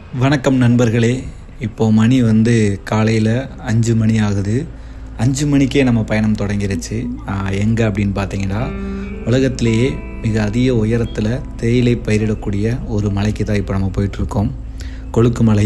வணக்கம் நண்பர்களே இப்போது மணி வந்து காலையில் அஞ்சு மணி ஆகுது அஞ்சு மணிக்கே நம்ம பயணம் தொடங்கிருச்சு எங்கே அப்படின்னு பார்த்தீங்கன்னா உலகத்திலேயே மிக அதிக உயரத்தில் தேயிலை பயிரிடக்கூடிய ஒரு மலைக்கு தான் இப்போ நம்ம போயிட்டுருக்கோம் கொழுக்குமலை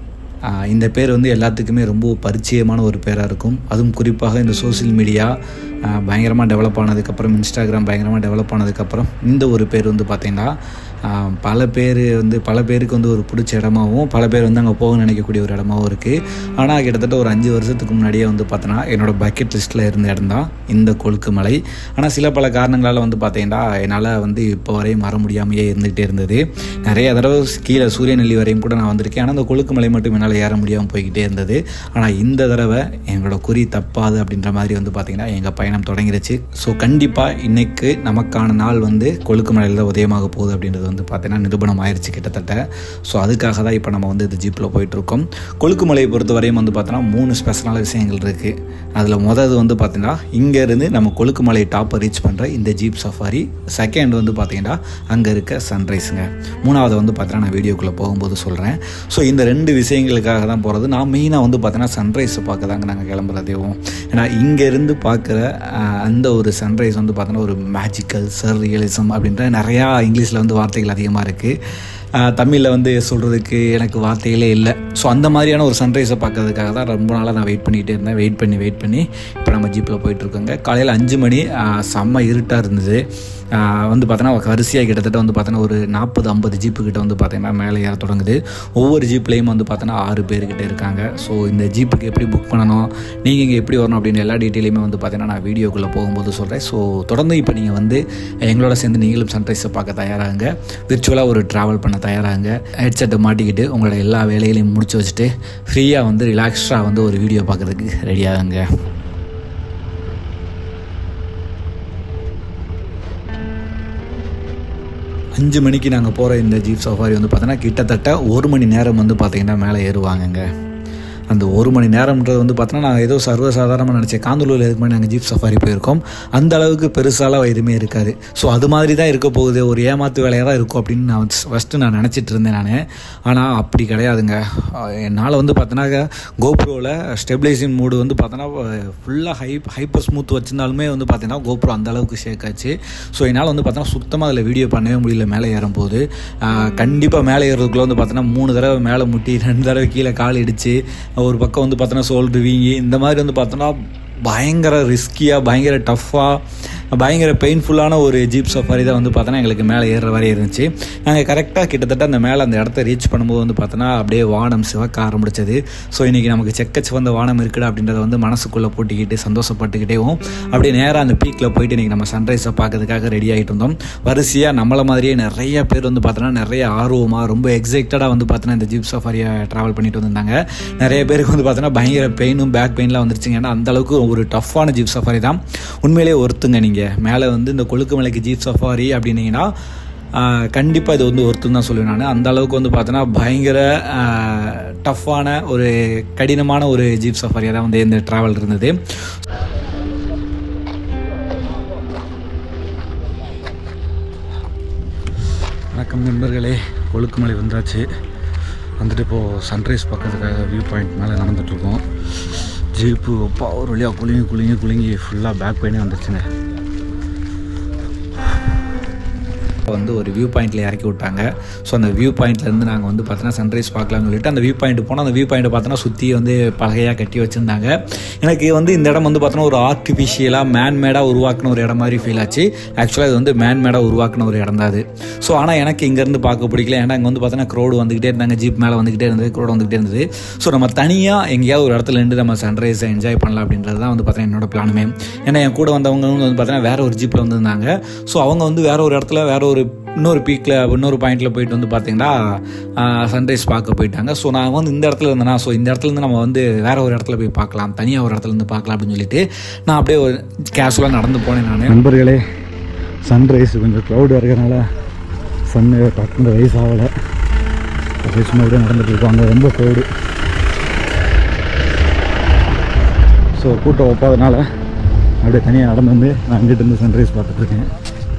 ஆஹ் இந்த பேர் வந்து எல்லாத்துக்குமே ரொம்ப பரிச்சயமான ஒரு பேராக இருக்கும் அதுவும் குறிப்பாக இந்த சோஷியல் மீடியா பயங்கரமாக டெவலப் ஆனதுக்கப்புறம் இன்ஸ்டாகிராம் பயங்கரமாக டெவலப் ஆனதுக்கப்புறம் இந்த ஒரு பேர் வந்து பார்த்திங்கன்னா ஆஹ் பல பேர் வந்து பல பேருக்கு வந்து ஒரு பிடிச்ச இடமாவும் பல பேர் வந்து அங்கே போக நினைக்கக்கூடிய ஒரு இடமாவும் இருக்குது ஆனால் கிட்டத்தட்ட ஒரு அஞ்சு வருஷத்துக்கு முன்னாடியே வந்து பார்த்தோன்னா என்னோட பக்கெட் லிஸ்ட்டில் இருந்த இடம் தான் இந்த கொழுக்கு மலை ஆனால் சில பல காரணங்களால் வந்து பார்த்தீங்கன்னா என்னால் வந்து இப்போ வரையும் வர முடியாமையே இருந்துகிட்டே இருந்தது நிறைய தடவை கீழே சூரியநெல்லி வரையும் கூட நான் வந்திருக்கேன் ஆனால் அந்த கொழுக்கு மலை மட்டும் என்னால் ஏற முடியாமல் போய்கிட்டே இருந்தது ஆனால் இந்த தடவை எங்களோட குறி தப்பாது அப்படின்ற மாதிரி வந்து பார்த்திங்கன்னா எங்கள் பயணம் தொடங்கிருச்சு ஸோ கண்டிப்பாக இன்னைக்கு நமக்கான நாள் வந்து கொழுக்கு மலையில் தான் உதயமாக போகுது அப்படின்றது வந்து பார்த்தீங்கன்னா நிரூபணம் ஆயிடுச்சு கிட்டத்தட்ட ஸோ அதுக்காக தான் இப்போ நம்ம வந்து இந்த ஜீப்பில் போயிட்டுருக்கோம் கொழுக்கு மலையை பொறுத்த வரையும் வந்து பார்த்தோன்னா மூணு ஸ்பெஷலான விஷயங்கள் இருக்குது அதில் முதல் வந்து பார்த்தீங்கன்னா இங்கேருந்து நம்ம கொழுக்கு மலை டாப்பை ரீச் பண்ணுற இந்த ஜீப் சஃபாரி செகண்ட் வந்து பார்த்தீங்கன்னா அங்கே இருக்க சன்ரைஸுங்க மூணாவது வந்து பார்த்தீங்கன்னா நான் வீடியோக்குள்ளே போகும்போது சொல்கிறேன் ஸோ இந்த ரெண்டு விஷயங்களுக்காக தான் போகிறது நான் மெயினாக வந்து பார்த்தீங்கன்னா சன்ரைஸை பார்க்க தாங்க நாங்கள் கிளம்புறதேவும் ஏன்னா இங்கேருந்து பார்க்குற ஆஹ், அந்த ஒரு சன்ரைஸ் வந்து பார்த்தோன்னா ஒரு மேஜிக்கல் சர் ரியலிசம் அப்படின்ற நிறையா இங்கிலீஷில் வந்து வார்த்தைகள் அதிகமாக இருக்குது தமிழில் வந்து சொல்கிறதுக்கு எனக்கு வார்த்தைகளே இல்லை ஸோ அந்த மாதிரியான ஒரு சன்ரைஸை பார்க்கறதுக்காக தான் ரொம்ப நாளாக நான் வெயிட் பண்ணிகிட்டே இருந்தேன் வெயிட் பண்ணி வெயிட் பண்ணி இப்போ நம்ம ஜீப்பில் போயிட்டுருக்கோங்க காலையில் அஞ்சு மணி ஆஹ், செம்ம இருட்டாக இருந்தது ஆஹ், வந்து பார்த்தோன்னா வரிசையாக கிட்டத்தட்ட வந்து பார்த்தோன்னா ஒரு நாற்பது ஐம்பது ஜீப்பு கிட்ட வந்து பார்த்தீங்கன்னா மேலே ஏற தொடங்குது ஒவ்வொரு ஜீப்லேயும் வந்து பார்த்தோன்னா ஆறு பேர்கிட்ட இருக்காங்க ஸோ இந்த ஜீப்புக்கு எப்படி புக் பண்ணணும் நீங்கள் இங்கே எப்படி வரணும் அப்படின்னு எல்லா டீட்டெயிலுமே வந்து பார்த்தீங்கன்னா நான் வீடியோக்குள்ளே போகும்போது சொல்கிறேன் ஸோ தொடர்ந்து இப்போ நீங்கள் வந்து எங்களோட சேர்ந்து நீங்களும் சன்ரைஸை பார்க்க தயாராகுங்க விர்ச்சுவலாக ஒரு ட்ராவல் பண்ண தயாராகுங்க ஹெட்செட்டை மாட்டிக்கிட்டு உங்களோட எல்லா வேலைகளையும் முடிச்சு வச்சுட்டு ஃப்ரீயாக வந்து ரிலாக்ஸ்டாக வந்து ஒரு வீடியோ பார்க்குறதுக்கு ரெடியாகுங்க அஞ்சு மணிக்கு நாங்கள் போகிற இந்த ஜீப் சஃபாரி வந்து பார்த்தோன்னா கிட்டத்தட்ட ஒரு மணி நேரம் வந்து பார்த்தீங்கன்னா மேலே ஏறுவாங்கங்க அந்த ஒரு மணி நேரம்ன்றது வந்து பார்த்தோன்னா நான் ஏதோ சர்வசாதாரணமாக நினச்சேன் காந்தலூரில் இதுக்கு முன்னாடி நாங்கள் ஜீப் சஃபாரி போயிருக்கோம் அந்த அளவுக்கு பெருசாலாம் எதுவுமே இருக்காது ஸோ அது மாதிரி தான் இருக்க போகுது ஒரு ஏமாத்து வேலையாக தான் இருக்கும் அப்படின்னு நான் ஃபஸ்ட்டு நான் நினச்சிட்டு இருந்தேன் நான் ஆனால் அப்படி கிடையாதுங்க என்னால் வந்து பார்த்தோன்னா கோப்ரோவில் ஸ்டெபிளைசிங் மூடு வந்து பார்த்தோன்னா ஃபுல்லாக ஹை ஹைப்பர் ஸ்மூத் வச்சிருந்தாலுமே வந்து பார்த்தீங்கன்னா கோப்ரோ அந்த அளவுக்கு ஷேக் ஆச்சு ஸோ என்னால் வந்து பார்த்தோன்னா சுத்தமாக அதில் வீடியோ பண்ணவே முடியல மேலே ஏறும்போது கண்டிப்பாக மேலே ஏறுறதுக்குள்ளே வந்து பார்த்தோன்னா மூணு தடவை மேலே முட்டி ரெண்டு தடவை கீழே கால் இடிச்சு ஒரு பக்கம் வந்து பார்த்தோன்னா சோல்டு வீங்கி இந்த மாதிரி வந்து பார்த்தோன்னா பயங்கர ரிஸ்கியாக பயங்கர டஃப்பாக பயங்கர பெயின்ஃபுல்லான ஒரு ஜீப் சஃபாரி தான் வந்து பார்த்தோன்னா எங்களுக்கு மேலே ஏறுற வரை இருந்துச்சு நாங்கள் கரெக்டாக கிட்டத்தட்ட அந்த மேலே அந்த இடத்த ரீச் பண்ணும்போது வந்து பார்த்தோன்னா அப்படியே வானம் சிவக்க ஆரம்பிச்சது ஸோ இன்றைக்கி நமக்கு செக்க சிவந்த வானம் இருக்குடா அப்படின்றத வந்து மனசுக்குள்ளே போட்டிக்கிட்டு சந்தோஷப்பட்டுக்கிட்டேவும் அப்படியே நேராக அந்த பீக்கில் போயிட்டு இன்றைக்கி நம்ம சன்ரைஸை பார்க்கறதுக்காக ரெடி ஆகிட்டு இருந்தோம் வரிசையாக நம்மளை மாதிரியே நிறைய பேர் வந்து பார்த்தோன்னா நிறைய ஆர்வமாக ரொம்ப எக்ஸைட்டடாக வந்து பார்த்தோன்னா இந்த ஜீப் சஃபாரியை ட்ராவல் பண்ணிட்டு வந்திருந்தாங்க நிறைய பேருக்கு வந்து பார்த்தோன்னா பயங்கர பெயினும் பேக் பெயின்லாம் வந்துருச்சுங்க ஏன்னா அந்த அளவுக்கு ஒரு டஃப்பான ஜீப் சஃபாரி தான் உண்மையிலேயே ஒருத்துங்க நீங்கள் மேலே வந்து இந்த கொழுக்குமலைக்கு ஜீப் சஃபாரி அப்படின்னீங்கன்னா கண்டிப்பாக இது வந்து ஒருத்தர் தான் சொல்லுவேன் நான் அந்த அளவுக்கு வந்து பார்த்தோன்னா பயங்கர டஃப்பான ஒரு கடினமான ஒரு ஜீப் சஃபாரியாக தான் வந்து இந்த ட்ராவல் இருந்தது வணக்கம் நண்பர்களே கொழுக்குமலை வந்தாச்சு வந்துட்டு இப்போது சன்ரைஸ் பார்க்கறதுக்காக வியூ பாயிண்ட் மேலே நடந்துகிட்ருக்கோம் ஜீப்பு அப்பா ஒரு வழியாக குலுங்கி குலுங்கி குலுங்கி ஃபுல்லாக பேக் பெயினே வந்துருச்சுங்க வந்து ஒரு வியூ பாயிண்ட்டில் இறக்கி விட்டாங்க ஸோ அந்த வியூ பாயிண்ட்லேருந்து நாங்கள் வந்து பார்த்தோன்னா சன்ரைஸ் பார்க்கலாம்னு சொல்லிட்டு அந்த வியூ பாயிண்ட் போனால் அந்த வியூ பாயிண்ட்டை பார்த்தோன்னா சுற்றி வந்து பலகையாக கட்டி வச்சுருந்தாங்க எனக்கு வந்து இந்த இடம் வந்து பார்த்தோன்னா ஒரு ஆர்டிஃபிஷியலாக மேன் மேடாக உருவாக்கின ஒரு இடம் மாதிரி ஃபீல் ஆச்சு ஆக்சுவலாக இது வந்து மேன் மேடாக உருவாக்கின ஒரு இடம் தான் அது ஸோ ஆனால் எனக்கு இங்கேருந்து பார்க்க பிடிக்கல ஏன்னா இங்கே வந்து பார்த்தோன்னா க்ரோடு வந்துக்கிட்டே இருந்தாங்க ஜீப் மேலே வந்துக்கிட்டே இருந்தது க்ரோடு வந்துக்கிட்டே இருந்தது ஸோ நம்ம தனியாக எங்கேயாவது ஒரு இடத்துல நின்று நம்ம சன்ரைஸை என்ஜாய் பண்ணலாம் அப்படின்றது தான் வந்து பார்த்தீங்கன்னா என்னோட பிளானுமே ஏன்னா என் கூட வந்தவங்க வந்து பார்த்தீங்கன்னா வேற ஒரு ஜீப்பில் வந்திருந்தாங்க ஸோ அவங்க வந்து வேற ஒரு இடத்துல வேற ஒரு இன்னொரு பீக்கில் இன்னொரு பாயிண்டில் போயிட்டு வந்து பார்த்தீங்கன்னா சன்ரைஸ் பார்க்க போயிட்டாங்க ஸோ நான் வந்து இந்த இடத்துல இருந்தேனா ஸோ இந்த இடத்துல இருந்து நம்ம வந்து வேற ஒரு இடத்துல போய் பார்க்கலாம் தனியாக ஒரு இடத்துல இருந்து பார்க்கலாம் அப்படின்னு சொல்லிட்டு நான் அப்படியே ஒரு கேஷுவலாக நடந்து போனேன் நான் நண்பர்களே சன்ரைஸ் கொஞ்சம் க்ளவுட் இருக்கிறனால சன்னு டக்குனு ரைஸ் ஆகலை அப்படியே சும்மா அப்படியே நடந்துட்டு இருக்கோம் அங்கே ரொம்ப க்ளவுடு ஸோ கூட்டம் ஒப்பாதனால அப்படியே தனியாக நடந்து வந்து நான் அங்கிட்டு இருந்து சன்ரைஸ் பார்த்துட்ருக்கேன்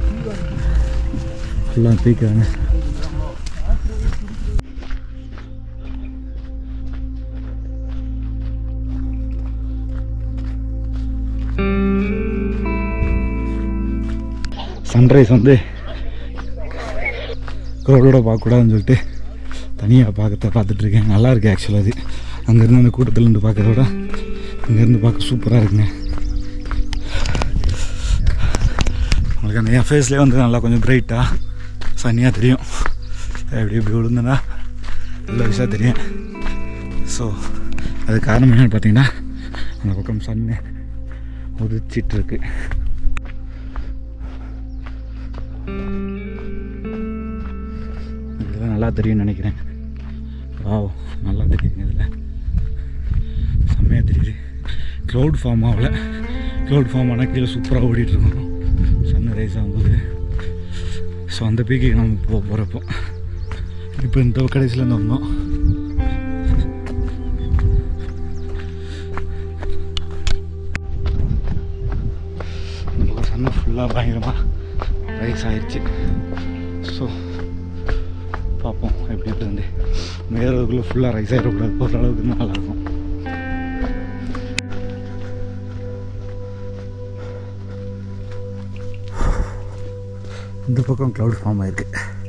ஃபுல்லாக பீக்காங்க சன்ரைஸ் வந்து க்ரௌடோட பார்க்கக்கூடாதுன்னு சொல்லிட்டு தனியாக பார்க்கறத பார்த்துட்ருக்கேன் நல்லா இருக்கு ஆக்சுவலாக அது அங்கேருந்து அந்த கூட்டத்தில் இருந்து பார்க்கறத விட இங்கேருந்து பார்க்க சூப்பராக இருக்குங்க உங்களுக்கு அந்த என் ஃபேஸ்லேயே வந்து நல்லா கொஞ்சம் பிரைட்டாக சன்னியாக தெரியும் எப்படி இப்படி விழுந்தனா நல்ல விஷயம் தெரியும் ஸோ அது காரணம் என்னன்னு பார்த்தீங்கன்னா அந்த பக்கம் சன்னு உதிச்சிட்டு இருக்கு இதெல்லாம் நல்லா தெரியும்னு நினைக்கிறேன் வாவ் நல்லா தெரியுதுங்க இதில் செம்மையாக தெரியுது க்ளவுட் ஃபார்ம் ஆகல க்ளவுட் ஃபார்ம் ஆனால் கீழே சூப்பராக ஓடிட்டுருக்கோம் சன் ரைஸ் ஆகும்போது ஸோ அந்த பீக்கு நம்ம போக போகிறப்போ இப்போ இந்த கடைசியில் வந்தோம் இந்த பக்கம் சன்னு ஃபுல்லாக பயங்கரமாக ரைஸ் ஆயிடுச்சு ஸோ பார்ப்போம் எப்படி இருக்குது மேறதுக்குள்ளே ஃபுல்லாக ரைஸ் ஆகிடக்கூடாது ஓரளவுக்கு இருந்தால் நல்லாயிருக்கும் இந்த பக்கம் க்ளவுட் ஃபார்ம் ஆயிருக்கு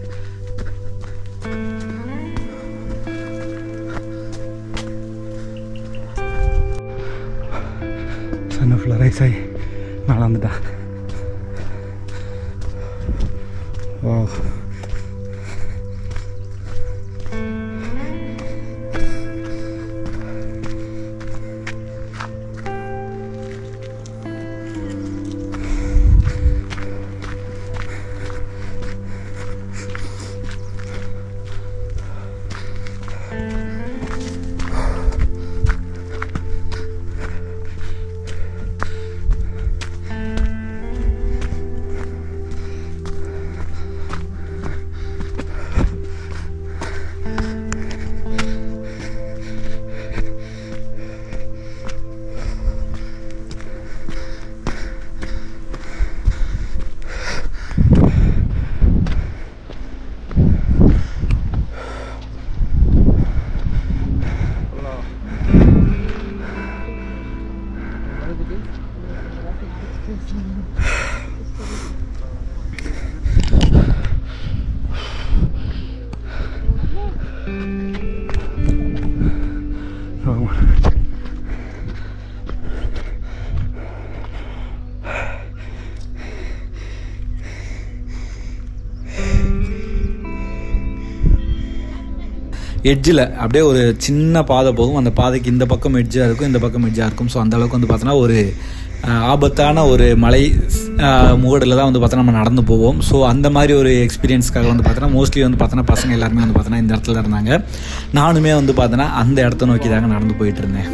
சன்னு ஃபுல்லாக ரைஸ் ஆகி மேலே வந்துட்டா வா ஆமா. எட்ஜில் அப்படியே ஒரு சின்ன பாதை போகும் அந்த பாதைக்கு இந்த பக்கம் எட்ஜாக இருக்கும் இந்த பக்கம் எட்ஜாக இருக்கும் ஸோ அந்த அளவுக்கு வந்து பார்த்தோன்னா ஒரு அஹ், ஆபத்தான ஒரு மலை முகடில் தான் வந்து பார்த்தோன்னா நம்ம நடந்து போவோம் ஸோ அந்த மாதிரி ஒரு எக்ஸ்பீரியன்ஸ்க்காக வந்து பார்த்தோன்னா மோஸ்ட்லி வந்து பார்த்தோன்னா பசங்க எல்லாருமே வந்து பார்த்தோன்னா இந்த இடத்துல இருந்தாங்க நானுமே வந்து பார்த்தோன்னா அந்த இடத்த நோக்கி தாங்க நடந்து போயிட்டு இருந்தேன்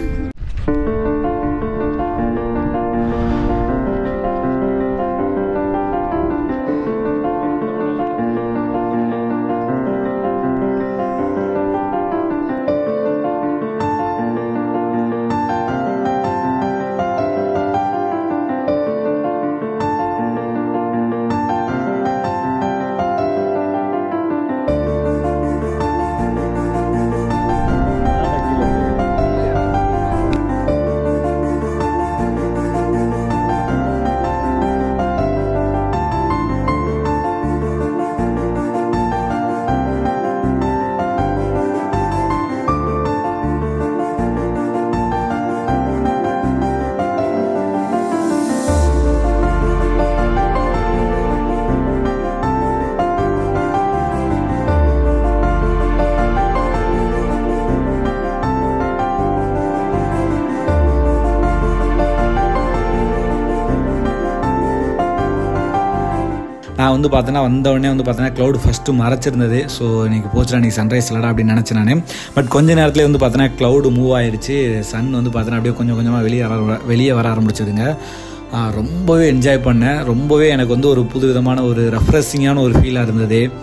நான் வந்து பார்த்தேன்னா வந்த உடனே வந்து பார்த்தேன்னா க்ளவுட் ஃபஸ்ட்டு மறைச்சிருந்தது ஸோ இன்னைக்கு போச்சுடா நீ சன்ரைஸ் இல்லடா அப்படின்னு நினச்சேன் நான் பட் கொஞ்ச நேரத்துலேயே வந்து பார்த்தேன்னா க்ளவுடு மூவ் ஆயிருச்சு சன் வந்து பார்த்தேன்னா அப்படியே கொஞ்சம் கொஞ்சமாக வெளியே வர வெளியே வர ஆரம்பிச்சதுங்க ஆ, ரொம்பவே என்ஜாய் பண்ணேன் ரொம்பவே எனக்கு வந்து ஒரு புது விதமான ஒரு ரெஃப்ரெஷிங்கான ஒரு ஃபீலாக இருந்தது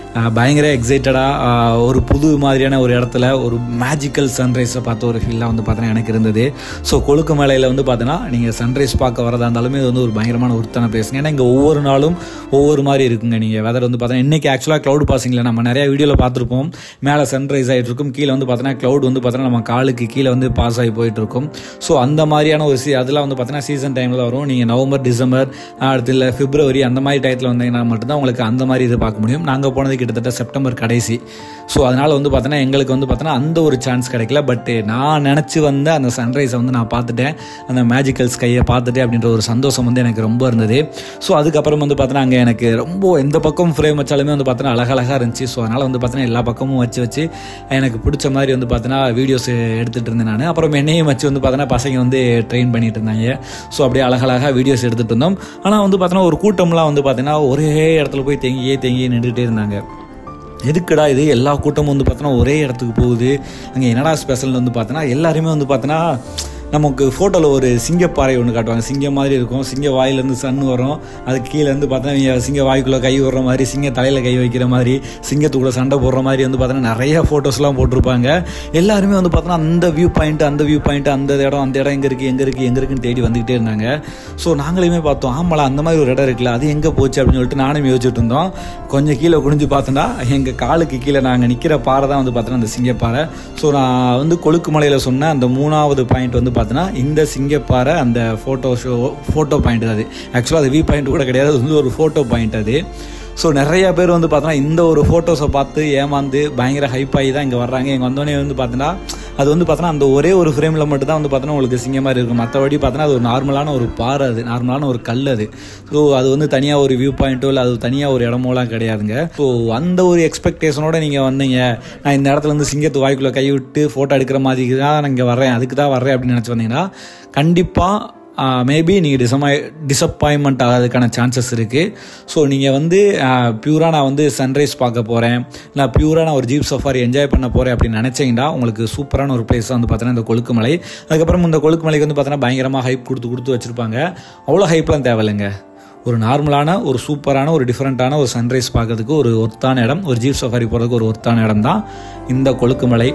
ஆஹ் பயங்கர எக்ஸைட்டடாக ஒரு புது மாதிரியான ஒரு இடத்துல ஒரு மேஜிக்கல் சன்ரைஸை பார்த்த ஒரு ஃபீலாக வந்து பார்த்தீங்கன்னா எனக்கு இருந்தது ஸோ கொழுக்கு மலையில் வந்து பார்த்தீங்கன்னா நீங்கள் சன்ரைஸ் பார்க்க வரதா இருந்தாலுமே இது வந்து ஒரு பயங்கரமான ஒருத்தான பிளேஸுங்க ஏன்னா இங்கே ஒவ்வொரு நாளும் ஒவ்வொரு மாதிரி இருக்குங்க நீங்கள் வெதர் வந்து பார்த்தீங்கன்னா இன்றைக்கி ஆக்சுவலாக க்ளவுட் பாசிங்கில் நம்ம நிறைய வீடியோவில் பார்த்துருப்போம் மேலே சன்ரைஸ் ஆகிட்டு இருக்கும் கீழே வந்து பார்த்தீங்கன்னா க்ளவுட் வந்து பார்த்தீங்கன்னா நம்ம காலுக்கு கீழே வந்து பாஸ் ஆகி போயிட்டு இருக்கும் ஸோ அந்த மாதிரியான ஒரு சி அதெல்லாம் வந்து பார்த்தீங்கன்னா சீசன் டைமில் வரும் நீங்கள் நவம்பர் டிசம்பர் அடுத்து இல்லை பிப்ரவரி அந்த மாதிரி டயத்தில் வந்தீங்கன்னா மட்டும்தான் உங்களுக்கு அந்த மாதிரி இது பார்க்க முடியும் நாங்கள் போனது கிட்டத்தட்ட செப்டம்பர் கடைசி ஸோ அதனால் வந்து பார்த்தீங்கன்னா எங்களுக்கு வந்து பார்த்தீங்கன்னா அந்த ஒரு சான்ஸ் கிடைக்கல பட் நான் நினச்சி வந்த அந்த சன்ரைஸை வந்து நான் பார்த்துட்டேன் அந்த மேஜிக்கல் ஸ்கையை பார்த்துட்டேன் அப்படின்ற ஒரு சந்தோஷம் வந்து எனக்கு ரொம்ப இருந்தது ஸோ அதுக்கப்புறம் வந்து பார்த்தீங்கன்னா அங்கே எனக்கு ரொம்ப எந்த பக்கம் ஃப்ரேம் வச்சாலுமே வந்து பார்த்தீங்கன்னா அழகழகாக இருந்துச்சு ஸோ அதனால் வந்து பார்த்தீங்கன்னா எல்லா பக்கமும் வச்சு வச்சு எனக்கு பிடிச்ச மாதிரி வந்து பார்த்தீங்கன்னா வீடியோஸ் எடுத்துகிட்டு இருந்தேன் நான் அப்புறம் என்னையும் வச்சு வந்து பார்த்தீங்கன்னா பசங்க வந்து ட்ரெயின் பண்ணிட்டு இருந்தாங்க ஸோ அப்படியே அழகழகாக வீடியோஸ் எடுத்துகிட்டு இருந்தோம் ஆனால் வந்து பார்த்தீங்கன்னா ஒரு கூட்டம்லாம் வந்து பார்த்தீங்கன்னா ஒரே இடத்துல போய் தேங்கியே தேங்கி நின்றுட்டே இருந்தாங்க எதுக்குடா இது எல்லா கூட்டமும் வந்து பார்த்தோன்னா ஒரே இடத்துக்கு போகுது அங்கே என்னடா ஸ்பெஷல்னு வந்து பார்த்தோன்னா எல்லாருமே வந்து பார்த்தோன்னா நமக்கு ஃபோட்டோவில் ஒரு சிங்கப்பாறை ஒன்று காட்டுவாங்க சிங்கம் மாதிரி இருக்கும் சிங்க வாயிலேருந்து சன் வரும் அதுக்கு கீழேருந்து பார்த்தா சிங்க வாய்க்குள்ளே கை விடுற மாதிரி சிங்க தலையில் கை வைக்கிற மாதிரி சிங்கத்துக்குள்ள சண்டை போடுற மாதிரி வந்து பார்த்தோன்னா நிறைய ஃபோட்டோஸ்லாம் போட்டிருப்பாங்க எல்லாருமே வந்து பார்த்தோன்னா அந்த வியூ பாயிண்ட் அந்த வியூ பாயிண்ட் அந்த இடம் அந்த இடம் எங்கே இருக்குது எங்கே இருக்குது எங்கே இருக்குன்னு தேடி வந்துக்கிட்டே இருந்தாங்க ஸோ நாங்களுமே பார்த்தோம் ஆமாம் அந்த மாதிரி ஒரு இடம் இருக்குல்ல அது எங்கே போச்சு அப்படின்னு சொல்லிட்டு நானும் யோசிச்சுட்டு இருந்தோம் கொஞ்சம் கீழே குனிஞ்சு பார்த்தோன்னா எங்கள் காலுக்கு கீழே நாங்கள் நிற்கிற பாறை தான் வந்து பார்த்தோன்னா அந்த சிங்கப்பாறை ஸோ நான் வந்து கொழுக்கு மலையில் சொன்ன அந்த மூணாவது பாயிண்ட் வந்து பார்த்தோன்னா இந்த சிங்கப்பாறை அந்த ஃபோட்டோ ஷோ ஃபோட்டோ பாயிண்ட் அது ஆக்சுவலாக அது வியூ பாயிண்ட் கூட கிடையாது அது வந்து ஒரு ஃபோட்டோ பாயிண்ட் அது ஸோ நிறைய பேர் வந்து பார்த்தோன்னா இந்த ஒரு ஃபோட்டோஸை பார்த்து ஏமாந்து பயங்கர ஹைப் ஆகி தான் இங்கே வர்றாங்க இங்கே வந்தோடனே வந்து பார்த்தோன்னா அது வந்து பார்த்தோன்னா அந்த ஒரே ஒரு ஃப்ரேமில் மட்டும் தான் வந்து பார்த்தோன்னா உங்களுக்கு சிங்க மாதிரி இருக்கும் மற்றபடி பார்த்தோன்னா அது ஒரு நார்மலான ஒரு பாறை அது நார்மலான ஒரு கல் அது ஸோ அது வந்து தனியாக ஒரு வியூ பாயிண்ட்டோ இல்லை அது தனியாக ஒரு இடமோலாம் கிடையாதுங்க ஸோ அந்த ஒரு எக்ஸ்பெக்டேஷனோட நீங்கள் வந்தீங்க நான் இந்த இடத்துல இருந்து சிங்கத்து வாய்க்குள்ளே கை விட்டு ஃபோட்டோ எடுக்கிற மாதிரி தான் நான் இங்கே வர்றேன் அதுக்கு தான் வர்றேன் அப்படின்னு நினச்சி வந்தீங்கன்னா கண்டிப்பாக மேபி நீங்கள் டிசமாய் டிசப்பாயின்மெண்ட் ஆகிறதுக்கான சான்சஸ் இருக்குது ஸோ நீங்கள் வந்து பியூராக நான் வந்து சன்ரைஸ் பார்க்க போகிறேன் இல்லை பியூராக நான் ஒரு ஜீப் சஃபாரி என்ஜாய் பண்ண போகிறேன் அப்படின்னு நினச்சிங்கன்னா உங்களுக்கு சூப்பரான ஒரு பிளேஸ் வந்து பார்த்தீங்கன்னா இந்த கொழுக்குமலை அதுக்கப்புறம் இந்த கொழுக்குமலைக்கு வந்து பார்த்தீங்கன்னா பயங்கரமாக ஹைப் கொடுத்து கொடுத்து வச்சுருப்பாங்க அவ்வளோ ஹைப்லாம் தேவையில்லைங்க ஒரு நார்மலான ஒரு சூப்பரான ஒரு டிஃப்ரெண்ட்டான ஒரு சன்ரைஸ் பார்க்கறதுக்கு ஒரு ஒர்த்தான இடம் ஒரு ஜீப் சஃபாரி போகிறதுக்கு ஒரு ஒர்த்தான இடம் தான் இந்த கொழுக்குமலை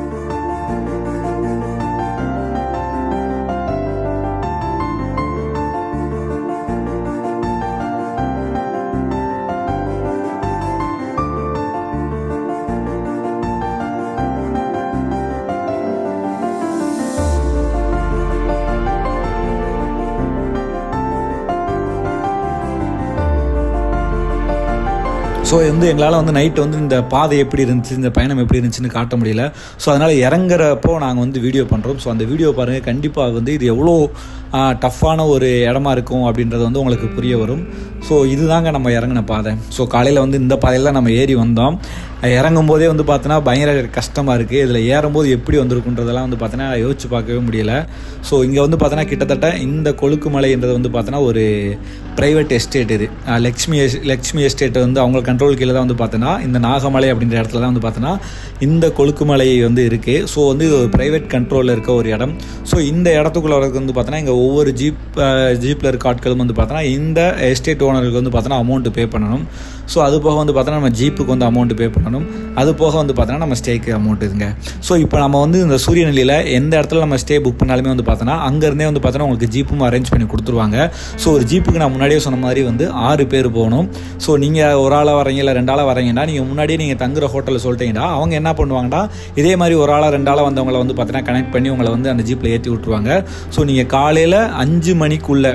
ஸோ வந்து எங்களால் வந்து நைட்டு வந்து இந்த பாதை எப்படி இருந்துச்சு இந்த பயணம் எப்படி இருந்துச்சுன்னு காட்ட முடியல ஸோ அதனால் இறங்குறப்போ நாங்கள் வந்து வீடியோ பண்ணுறோம் ஸோ அந்த வீடியோ பாருங்கள் கண்டிப்பாக வந்து இது எவ்வளோ டஃப்பான ஒரு இடமா இருக்கும் அப்படின்றது வந்து உங்களுக்கு புரிய வரும் ஸோ இதுதாங்க நம்ம இறங்கின பாதை ஸோ காலையில் வந்து இந்த பாதையில் தான் நம்ம ஏறி வந்தோம் இறங்கும் போதே வந்து பார்த்தோன்னா பயங்கர கஷ்டமாக இருக்குது இதில் ஏறும்போது எப்படி வந்திருக்குன்றதெல்லாம் வந்து பார்த்தோன்னா யோசிச்சு பார்க்கவே முடியல ஸோ இங்கே வந்து பார்த்தோன்னா கிட்டத்தட்ட இந்த கொழுக்கு மலைன்றது வந்து பார்த்தோன்னா ஒரு ப்ரைவேட் எஸ்டேட் இது அஹ் லக்ஷ்மி எஸ்- லக்ஷ்மி எஸ்டேட் வந்து அவங்க கண்ட்ரோல் கீழே தான் வந்து பார்த்தோன்னா இந்த நாகமலை அப்படின்ற இடத்துல தான் வந்து பார்த்தோன்னா இந்த கொழுக்குமலை வந்து இருக்குது ஸோ வந்து இது ஒரு ப்ரைவேட் கண்ட்ரோலில் இருக்க ஒரு இடம் ஸோ இந்த இடத்துக்குள்ள வரதுக்கு வந்து பார்த்தோன்னா இங்கே ஒவ்வொரு ஜீப் ஜீப்பில் இருக்க ஆட்களும் வந்து பார்த்தோன்னா இந்த எஸ்டேட் ஓனருக்கு வந்து பார்த்தோன்னா அமௌண்ட் பே பண்ணணும் ஸோ அது போக வந்து பார்த்தோன்னா நம்ம ஜீப்புக்கு வந்து அமௌண்ட் பே பண்ணணும் அது போக வந்து பார்த்தோன்னா நம்ம ஸ்டேக்கு அமௌண்ட் இதுங்க ஸோ இப்போ நம்ம வந்து இந்த சூரியநெல்லியில் எந்த இடத்துல நம்ம ஸ்டே புக் பண்ணாலுமே வந்து பார்த்தோன்னா அங்கேருந்தே வந்து பார்த்தோன்னா உங்களுக்கு ஜீப்பும் அரேஞ்ச் பண்ணி கொடுத்துருவாங்க ஸோ ஒரு ஜீப்புக்கு நான் முன்னாடியே சொன்ன மாதிரி வந்து ஆறு பேர் போகணும் ஸோ நீங்கள் ஒரு ஆளாக வரீங்க இல்லை ரெண்டு ஆளாக வரீங்கன்னா நீங்கள் முன்னாடியே நீங்கள் தங்குற ஹோட்டலில் சொல்லிட்டீங்கன்னா அவங்க என்ன பண்ணுவாங்கன்னா இதே மாதிரி ஒரு ஆளாக ரெண்டு ஆளாக வந்தவங்களை வந்து பார்த்தீங்கன்னா கனெக்ட் பண்ணி உங்களை வந்து அந்த ஜீப்பில் ஏற்றி விட்ருவாங்க ஸோ நீங்கள் காலையில் அஞ்சு மணிக்குள்ளே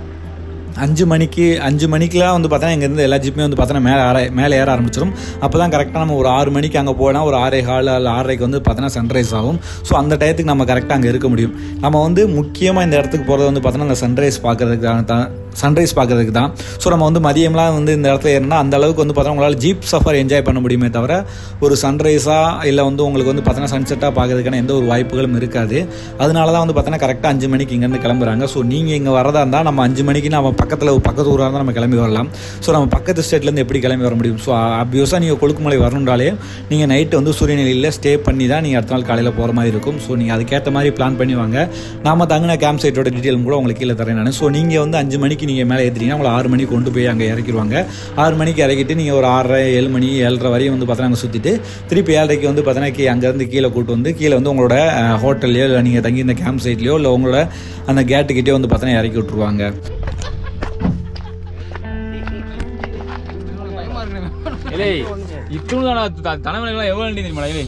அஞ்சு மணிக்கு அஞ்சு மணிக்கெலாம் வந்து பார்த்தோன்னா இங்கேருந்து எல்லா ஜிப்புமே வந்து பார்த்தோன்னா மேலே ஏற மேலே ஏற ஆரம்பிச்சிடும் அப்போ தான் கரெக்டாக நம்ம ஒரு ஆறு மணிக்கு அங்கே போனால் ஒரு ஆறே கால் அல்ல ஆறரைக்கு வந்து பார்த்தோன்னா சன்ரைஸ் ஆகும் ஸோ அந்த டயத்துக்கு நம்ம கரெக்டாக அங்கே இருக்க முடியும் நம்ம வந்து முக்கியமாக இந்த இடத்துக்கு போகிறது வந்து பார்த்தோன்னா அந்த சன்ரைஸ் பார்க்கறதுக்கு தான் சன்ரைஸ் பார்க்கறதுக்கு தான் ஸோ நம்ம வந்து மதியம்லாம் வந்து இந்த இடத்துல ஏறினா அந்த அளவுக்கு வந்து பார்த்தோன்னா உங்களால் ஜீப் சஃபர் என்ஜாய் பண்ண முடியுமே தவிர ஒரு சன்ரைஸாக இல்லை வந்து உங்களுக்கு வந்து பார்த்தோன்னா சன்செட்டாக பார்க்கறதுக்கான எந்த ஒரு வாய்ப்புகளும் இருக்காது அதனால தான் வந்து பார்த்தோன்னா கரெக்டாக அஞ்சு மணிக்கு இங்கேருந்து கிளம்புறாங்க ஸோ நீங்கள் இங்கே வரதா இருந்தால் நம்ம அஞ்சு மணிக்கு நம்ம பக்கத்தில் பக்கத்து ஊராக இருந்தால் நம்ம கிளம்பி வரலாம் ஸோ நம்ம பக்கத்து ஸ்டேட்லேருந்து எப்படி கிளம்பி வர முடியும் ஸோ அப்வியஸாக நீங்கள் கொழுக்குமலை வரணுன்றாலே நீங்கள் நைட்டு வந்து சூரியநிலையில் ஸ்டே பண்ணி தான் நீங்கள் அடுத்த நாள் காலையில் போகிற மாதிரி இருக்கும் ஸோ நீங்கள் அதுக்கேற்ற மாதிரி பிளான் பண்ணி வாங்க நாம தங்கின கேம்ப் சைட்டோட டீட்டெயிலும் கூட உங்களுக்கு கீழே தரேன் நான் ஸோ நீங்கள் வந்து அஞ்சு மணிக்கு நீங்கள் மேலே ஏற்றுறீங்கன்னா உங்களை ஆறு மணிக்கு கொண்டு போய் அங்கே இறக்கிடுவாங்க ஆறு மணிக்கு இறக்கிட்டு நீங்கள் ஒரு ஆறரை ஏழு மணி ஏழரை வரையும் வந்து பார்த்தீங்கன்னா அங்கே சுற்றிட்டு திருப்பி ஏழரைக்கு வந்து பார்த்தீங்கன்னா கீ அங்கேருந்து கீழே கூட்டு வந்து கீழே வந்து உங்களோட ஹோட்டல்லையோ இல்லை நீங்கள் தங்கி இந்த கேம்ப் சைட்லையோ இல்லை உங்களோட அந்த கேட்டுக்கிட்டே வந்து பார்த்தீங்கன்னா இறக்கி விட்ருவாங்க இல்லை இத்தனை தலைமுறைகள்லாம் எவ்வளோ நீ தெரியுமா இல்லை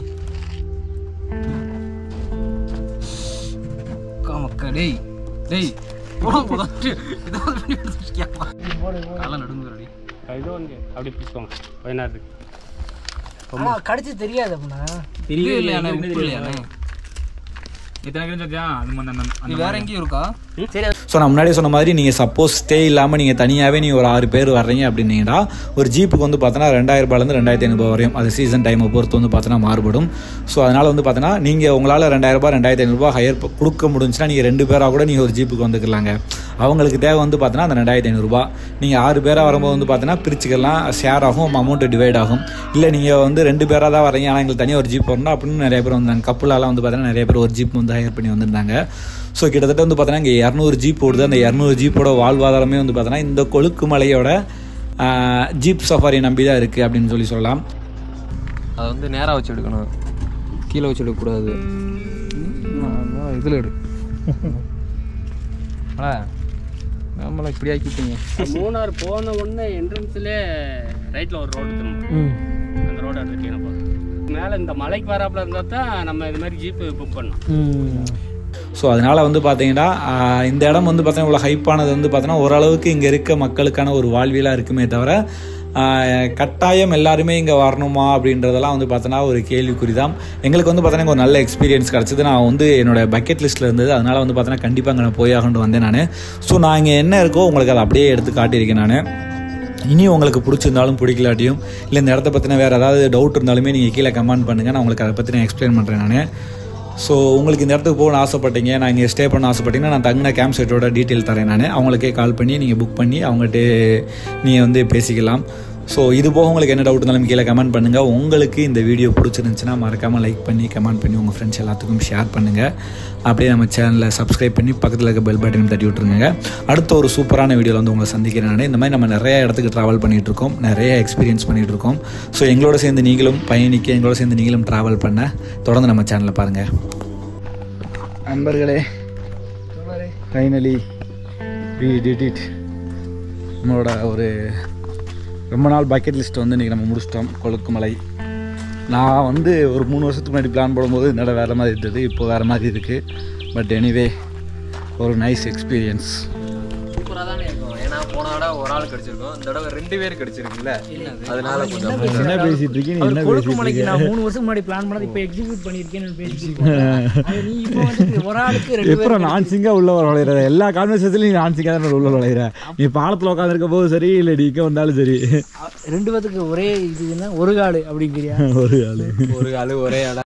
மக்கா டேய் டேய் போதும் போதும் ஏதாவது பண்ணி எடுத்துட்டியா காலம் நடுங்குறடி இது வந்து அப்படி பிடிச்சுக்கோங்க கொஞ்ச நேரத்துக்கு ஆனா கடிச்சு தெரியாது அப்படின்னா தெரியவே இல்லையா உப்பு இல்லையா இத்தனை கிலோ சத்தியா அது மாதிரி அந்த- அந்த வேற எங்கேயும் இருக்கா ஸோ நான் முன்னாடியே சொன்ன மாதிரி நீங்கள் சப்போஸ் ஸ்டே இல்லாமல் நீங்கள் தனியாகவே நீங்கள் ஒரு ஆறு பேர் வர்றீங்க அப்படின்னீங்கன்னா ஒரு ஜீப்புக்கு வந்து பார்த்தோன்னா ரெண்டாயிரம் ரூபாயிலேருந்து ரெண்டாயிரத்தி ஐநூறுபா வரையும் அது சீசன் டைமை பொறுத்து வந்து பார்த்தோன்னா மாறுபடும் ஸோ அதனால் வந்து பார்த்தோன்னா நீங்கள் உங்களால் ரெண்டாயிரம் ரூபாய் ரெண்டாயிரத்தி ஐநூறுபா ஹையர் கொடுக்க முடிஞ்சுன்னா நீங்கள் ரெண்டு பேராக கூட நீங்கள் ஒரு ஜீப்புக்கு வந்துக்கலாங்க அவங்களுக்கு தேவை வந்து பார்த்தோன்னா அந்த ரெண்டாயிரத்தி ஐநூறுரூபா நீங்கள் ஆறு பேராக வரும்போது வந்து பார்த்தோன்னா பிரிச்சுக்கலாம் ஷேர் ஆகும் அமௌண்ட்டு டிவைட் ஆகும் இல்லை நீங்கள் வந்து ரெண்டு பேராக தான் வரீங்க ஆனால் எங்களுக்கு தனியாக ஒரு ஜீப் வரணும் அப்படின்னு நிறைய பேர் வந்தாங்க கப்புலாலாம் வந்து பார்த்தோன்னா நிறைய பேர் ஒரு ஜீப் வந்து ஹையர் பண்ணி வந்திருந்தாங்க ஸோ கிட்டத்தட்ட வந்து பார்த்தோன்னா இங்கே இரநூறு ஜீப் ஓடுது அந்த இரநூறு ஜீப்போட வாழ்வாதாரமே வந்து பார்த்தோன்னா இந்த கொழுக்கு மலையோட ஆஹ், ஜீப் சஃபாரி நம்பி தான் இருக்குது அப்படின்னு சொல்லி சொல்லலாம் அதை வந்து நேராக வச்சு எடுக்கணும் கீழே வச்சு எடுக்கக்கூடாது இதில் எடு அடா நம்மளாம் இப்படி ஆக்கிட்டீங்க மூணார் போன உடனே என்ட்ரன்ஸ்லேயே ரைட்டில் ஒரு ரோடு திரும்ப அந்த ரோடு எடுத்துட்டீங்கன்னா போதும் மேலே இந்த மலைக்கு வராப்புல இருந்தால் தான் நம்ம இது மாதிரி ஜீப்பு புக் பண்ணோம் ஸோ அதனால் வந்து பார்த்தீங்கன்னா ஆஹ், இந்த இடம் வந்து பார்த்தீங்கன்னா இவ்வளோ ஹைப்பானது வந்து பார்த்தீங்கன்னா ஓரளவுக்கு இங்கே இருக்க மக்களுக்கான ஒரு வாழ்வியலாக இருக்குமே தவிர ஆஹ், கட்டாயம் எல்லாருமே இங்கே வரணுமா அப்படின்றதெல்லாம் வந்து பார்த்தோன்னா ஒரு கேள்விக்குறி தான் எங்களுக்கு வந்து பார்த்தோன்னா ஒரு நல்ல எக்ஸ்பீரியன்ஸ் கிடச்சிது நான் வந்து என்னோட பக்கெட் லிஸ்ட்டில் இருந்தது அதனால் வந்து பார்த்தோன்னா கண்டிப்பாக அங்கே நான் போய் ஆகணும்னு வந்தேன் நான் ஸோ நான் இங்கே என்ன இருக்கோ உங்களுக்கு அதை அப்படியே எடுத்து காட்டியிருக்கேன் நான் இனி உங்களுக்கு பிடிச்சிருந்தாலும் பிடிக்கலாட்டியும் இல்லை இந்த இடத்த பற்றின வேறு ஏதாவது டவுட் இருந்தாலுமே நீங்கள் கீழே கமெண்ட் பண்ணுங்கள் நான் உங்களுக்கு அதை பற்றி நான் எக்ஸ்பிளைன் பண்ணுறேன் நான் ஸோ உங்களுக்கு இந்த இடத்துக்கு போகணும்னு ஆசைப்பட்டீங்க நான் இங்கே ஸ்டே பண்ண ஆசைப்பட்டீங்கன்னா நான் தங்கின கேம்ப் சைட்டோட டீட்டெயில் தரேன் நான் அவங்களுக்கே கால் பண்ணி நீங்கள் புக் பண்ணி அவங்ககிட்ட நீங்கள் வந்து பேசிக்கலாம் ஸோ இது போக உங்களுக்கு என்ன டவுட் இருந்தாலும் கீழே கமெண்ட் பண்ணுங்கள் உங்களுக்கு இந்த வீடியோ பிடிச்சிருந்துச்சுன்னா மறக்காமல் லைக் பண்ணி கமெண்ட் பண்ணி உங்கள் ஃப்ரெண்ட்ஸ் எல்லாத்துக்கும் ஷேர் பண்ணுங்கள் அப்படியே நம்ம சேனலை சப்ஸ்கிரைப் பண்ணி பக்கத்தில் இருக்க பெல் பட்டன் தட்டி விட்ருங்க அடுத்த ஒரு சூப்பரான வீடியோவில் வந்து உங்களை சந்திக்கிறேன் நான் இந்த மாதிரி நம்ம நிறைய இடத்துக்கு ட்ராவல் பண்ணிகிட்டு இருக்கோம் நிறைய எக்ஸ்பீரியன்ஸ் பண்ணிகிட்டு இருக்கோம் ஸோ எங்களோட சேர்ந்து நீங்களும் பயணிக்க எங்களோட சேர்ந்து நீங்களும் ட்ராவல் பண்ண தொடர்ந்து நம்ம சேனலை பாருங்கள் நண்பர்களே ஃபைனலி வி டிட் இட் நம்மளோட ஒரு ரொம்ப நாள் பக்கெட் லிஸ்ட் வந்து இன்றைக்கி நம்ம முடிச்சிட்டோம் கொழுக்குமலை நான் வந்து ஒரு மூணு வருஷத்துக்கு முன்னாடி பிளான் போடும்போது இந்த இடம் வேறு மாதிரி இருந்தது இப்போ வேறு மாதிரி இருக்குது பட் எனிவே ஒரு நைஸ் எக்ஸ்பீரியன்ஸ் சூப்பராக தானே இருக்கும் ஏன்னா போன தடவை ஒரு ஆள் கிடைச்சிருக்கும் இந்த தடவை ரெண்டு பேர் கிடைச்சிருக்குல்ல அதனால கொஞ்சம் என்ன பேசிட்டு இருக்கீங்க அவர் என்ன கொழுக்கு பேசிட்டு மலைக்கு நான் மூணு வருஷம் முன்னாடி பிளான் பண்ணது இப்போ எக்ஸிக்யூட் பண்ணியிருக்கேன்னு பேசிட்டு நீ இப்போ வந்து ஒரு ஆளுக்கு ரெண்டு எப்பறம் நான் சிங்கா உள்ள வர வளையிற எல்லா கான்வர்சேஷன்லையும் நான் சிங்கா தான் உள்ள வளையிற நீ பாலத்தில் உட்காந்துருக்க போது சரி இல்லை நீ இங்கே வந்தாலும் சரி ரெண்டு பேத்துக்கு ஒரே இதுன்னா ஒரு காடு அப்படிங்கிறியா ஒரு ஆளு ஒரு ஆள் ஒரே ஆள்